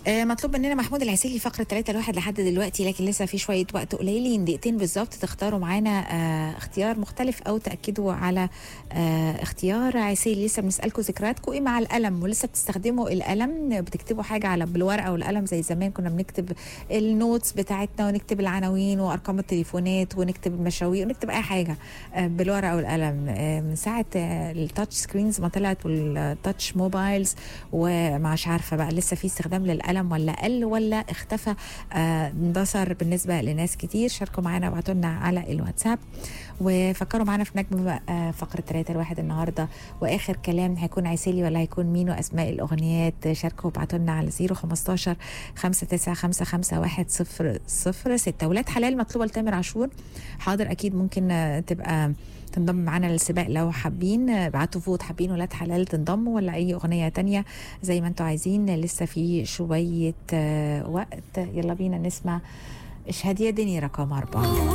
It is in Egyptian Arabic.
آه، مطلوب مننا محمود العسيلي فقرة 3 لواحد لحد دلوقتي لكن لسه في شوية وقت قليلين دقيقتين بالظبط تختاروا معانا آه، اختيار مختلف أو تأكدوا على آه، اختيار عسيلي لسه بنسألكم ذكرياتكم إيه مع القلم ولسه بتستخدموا القلم بتكتبوا حاجة على بالورقة والقلم زي زمان كنا بنكتب النوتس بتاعتنا ونكتب العناوين وأرقام التليفونات ونكتب المشاوير ونكتب أي حاجة آه، بالورقة والقلم آه، من ساعة آه، التاتش سكرينز ما طلعت والتاتش موبايلز ومش عارفة بقى لسه في استخدام للقلم ولا قل ولا اختفى آه، اندثر بالنسبة لناس كتير شاركوا معانا وابعتوا لنا على الواتساب وفكروا معانا في نجم بقى، آه، فقرة 3 الواحد النهاردة وآخر كلام هيكون عسيلي ولا هيكون مين وأسماء الأغنيات شاركوا وابعتوا لنا على 015 59551 006 ولاد حلال مطلوبة لتامر عاشور حاضر أكيد ممكن آه، تبقى تنضم معانا للسباق لو حابين ابعتوا فوت حابين ولاد حلال تنضموا ولا اي اغنيه تانية زي ما انتوا عايزين لسه في شويه آه، وقت يلا بينا نسمع اشهد يا دنيا رقم أربعة